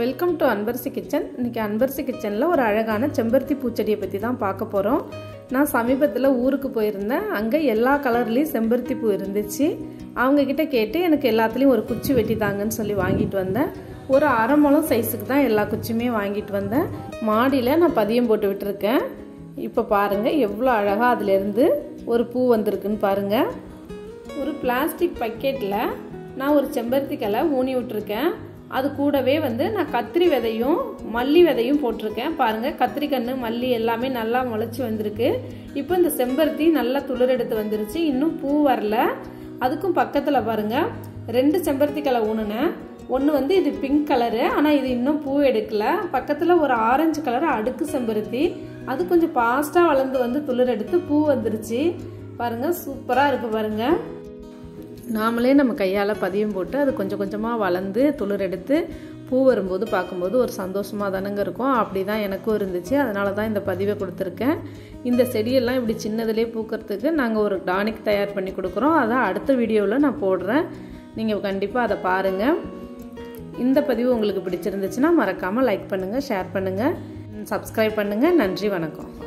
welcome to Anbarasi kitchen இன்றைக்கி அன்பரசி கிச்சனில் ஒரு அழகான செம்பருத்தி பூச்செடியை பற்றி தான் பார்க்க போகிறோம் நான் சமீபத்தில் ஊருக்கு போயிருந்தேன் அங்கே எல்லா கலர்லேயும் செம்பருத்தி பூ இருந்துச்சு அவங்கக்கிட்ட கேட்டு எனக்கு எல்லாத்துலேயும் ஒரு குச்சி வெட்டி தாங்கன்னு சொல்லி வாங்கிட்டு வந்தேன் ஒரு அரை முழம் சைஸுக்கு தான் எல்லா குச்சியுமே வாங்கிட்டு வந்தேன் மாடியில் நான் பதியம் போட்டு விட்டுருக்கேன் இப்போ பாருங்கள் எவ்வளோ அழகாக அதிலேருந்து ஒரு பூ வந்திருக்குன்னு பாருங்கள் ஒரு பிளாஸ்டிக் பக்கெட்டில் நான் ஒரு செம்பருத்தி கிளை ஊனி விட்டுருக்கேன் அது கூடவே வந்து நான் கத்திரி விதையும் மல்லி விதையும் போட்டிருக்கேன் பாருங்கள் கத்திரி கன்று மல்லி எல்லாமே நல்லா முளைச்சி வந்திருக்கு இப்போ இந்த செம்பருத்தி நல்லா துளிர் எடுத்து வந்துருச்சு இன்னும் பூ வரல அதுக்கும் பக்கத்தில் பாருங்கள் ரெண்டு செம்பருத்தி கிளை ஊனுனேன் ஒன்று வந்து இது பிங்க் கலரு ஆனால் இது இன்னும் பூ எடுக்கல பக்கத்தில் ஒரு ஆரஞ்சு கலர் அடுக்கு செம்பருத்தி அது கொஞ்சம் ஃபாஸ்ட்டாக வளர்ந்து வந்து துளிர் எடுத்து பூ வந்துருச்சு பாருங்கள் சூப்பராக இருக்குது பாருங்கள் நாமளே நம்ம கையால் பதியம் போட்டு அது கொஞ்சம் கொஞ்சமாக வளர்ந்து துளிர் எடுத்து பூ வரும்போது பார்க்கும்போது ஒரு சந்தோஷமாக தானங்க இருக்கும் அப்படி தான் எனக்கும் இருந்துச்சு அதனால தான் இந்த பதிவை கொடுத்துருக்கேன் இந்த செடியெல்லாம் இப்படி சின்னதுலேயே பூக்கிறதுக்கு நாங்கள் ஒரு டானிக் தயார் பண்ணி கொடுக்குறோம் அதை அடுத்த வீடியோவில் நான் போடுறேன் நீங்கள் கண்டிப்பாக அதை பாருங்கள் இந்த பதிவு உங்களுக்கு பிடிச்சிருந்துச்சுன்னா மறக்காமல் லைக் பண்ணுங்கள் ஷேர் பண்ணுங்கள் சப்ஸ்கிரைப் பண்ணுங்கள் நன்றி வணக்கம்